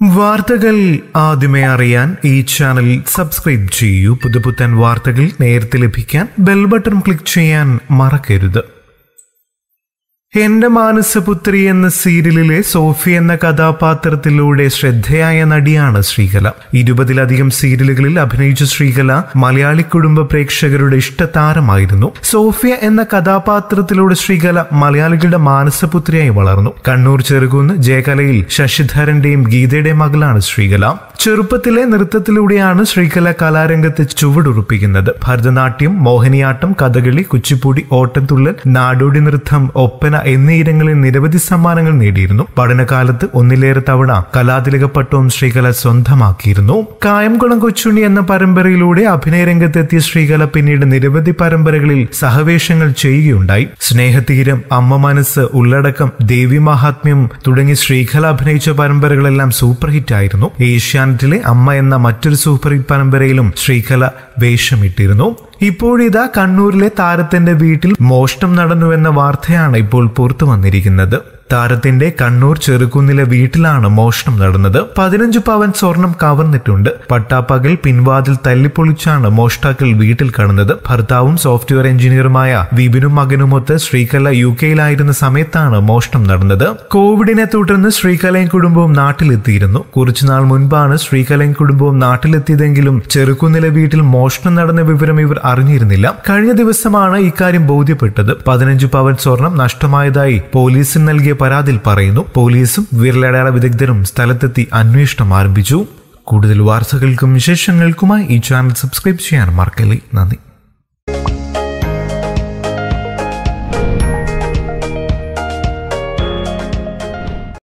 വാർത്തകൾ ആദ്യമേ അറിയാൻ ഈ ചാനൽ സബ്സ്ക്രൈബ് ചെയ്യൂ പുതുപുത്തൻ വാർത്തകൾ നേരത്തെ ലഭിക്കാൻ ബെൽ ബട്ടൺ ക്ലിക്ക് ചെയ്യാൻ മറക്കരുത് എന്റെ മാനസപുത്രി എന്ന സീരിയലിലെ സോഫി എന്ന കഥാപാത്രത്തിലൂടെ ശ്രദ്ധേയായ നടിയാണ് ശ്രീകല ഇരുപതിലധികം സീരിയലുകളിൽ അഭിനയിച്ച ശ്രീകല മലയാളി കുടുംബ പ്രേക്ഷകരുടെ ഇഷ്ടതാരമായിരുന്നു സോഫിയ എന്ന കഥാപാത്രത്തിലൂടെ ശ്രീകല മലയാളികളുടെ മാനസപുത്രിയായി വളർന്നു കണ്ണൂർ ചെറുകുന്ന് ജയകലയിൽ ശശിധരന്റെയും ഗീതയുടെയും മകളാണ് ശ്രീകല ചെറുപ്പത്തിലെ നൃത്തത്തിലൂടെയാണ് ശ്രീകല കലാരംഗത്ത് ചുവടുറപ്പിക്കുന്നത് ഭരതനാട്യം മോഹിനിയാട്ടം കഥകളി കുച്ചിപ്പുടി ഓട്ടംതുള്ളൽ നാടോടി നൃത്തം ഒപ്പന എന്നീ ഇനങ്ങളിൽ നിരവധി സമ്മാനങ്ങൾ നേടിയിരുന്നു പഠനകാലത്ത് ഒന്നിലേറെ തവണ കലാതിലക പട്ടവും ശ്രീകല സ്വന്തമാക്കിയിരുന്നു കായംകുളം കൊച്ചുണ്ണി എന്ന പരമ്പരയിലൂടെ അഭിനയ രംഗത്തെത്തിയ ശ്രീകല പിന്നീട് നിരവധി പരമ്പരകളിൽ സഹവേഷങ്ങൾ ചെയ്യുകയുണ്ടായി സ്നേഹതീരം അമ്മ മനസ്സ് ഉള്ളടക്കം ദേവി മഹാത്മ്യം തുടങ്ങി ശ്രീകല അഭിനയിച്ച പരമ്പരകളെല്ലാം സൂപ്പർ ഹിറ്റ് ആയിരുന്നു ഏഷ്യാനെറ്റിലെ അമ്മ എന്ന മറ്റൊരു സൂപ്പർ ഹിറ്റ് പരമ്പരയിലും ശ്രീകല വേഷമിട്ടിരുന്നു ഇപ്പോഴിതാ കണ്ണൂരിലെ താരത്തിന്റെ വീട്ടിൽ മോഷണം നടന്നുവെന്ന വാർത്തയാണ് ഇപ്പോൾ പുറത്തു വന്നിരിക്കുന്നത് താരത്തിന്റെ കണ്ണൂർ ചെറുകുന്നിലെ വീട്ടിലാണ് മോഷണം നടന്നത് പതിനഞ്ച് പവൻ സ്വർണം കവർന്നിട്ടുണ്ട് പട്ടാപ്പകൽ പിൻവാതിൽ തല്ലിപ്പൊളിച്ചാണ് മോഷ്ടാക്കൾ വീട്ടിൽ കടന്നത് ഭർത്താവും സോഫ്റ്റ്വെയർ എഞ്ചിനീയറുമായ വിപിനും മകനുമൊത്ത് ശ്രീകല യു കെയിലായിരുന്ന സമയത്താണ് മോഷണം നടന്നത് കോവിഡിനെ തുടർന്ന് ശ്രീകലയും കുടുംബവും നാട്ടിലെത്തിയിരുന്നു കുറച്ചുനാൾ മുൻപാണ് ശ്രീകലയും കുടുംബവും നാട്ടിലെത്തിയതെങ്കിലും ചെറുകുന്നിലെ വീട്ടിൽ മോഷണം നടന്ന വിവരം ഇവർ അറിഞ്ഞിരുന്നില്ല കഴിഞ്ഞ ദിവസമാണ് ഇക്കാര്യം ബോധ്യപ്പെട്ടത് പതിനഞ്ച് പവൻ സ്വർണം നഷ്ടമായതായി പോലീസിന് നൽകിയ പരാതിയിൽ പറയുന്നു പോലീസും വിരലടയാള വിദഗ്ധരും സ്ഥലത്തെത്തി അന്വേഷണം ആരംഭിച്ചു കൂടുതൽ വാർത്തകൾക്കും വിശേഷങ്ങൾക്കുമായി ഈ ചാനൽ സബ്സ്ക്രൈബ് ചെയ്യാൻ മറക്കല്ലേ നന്ദി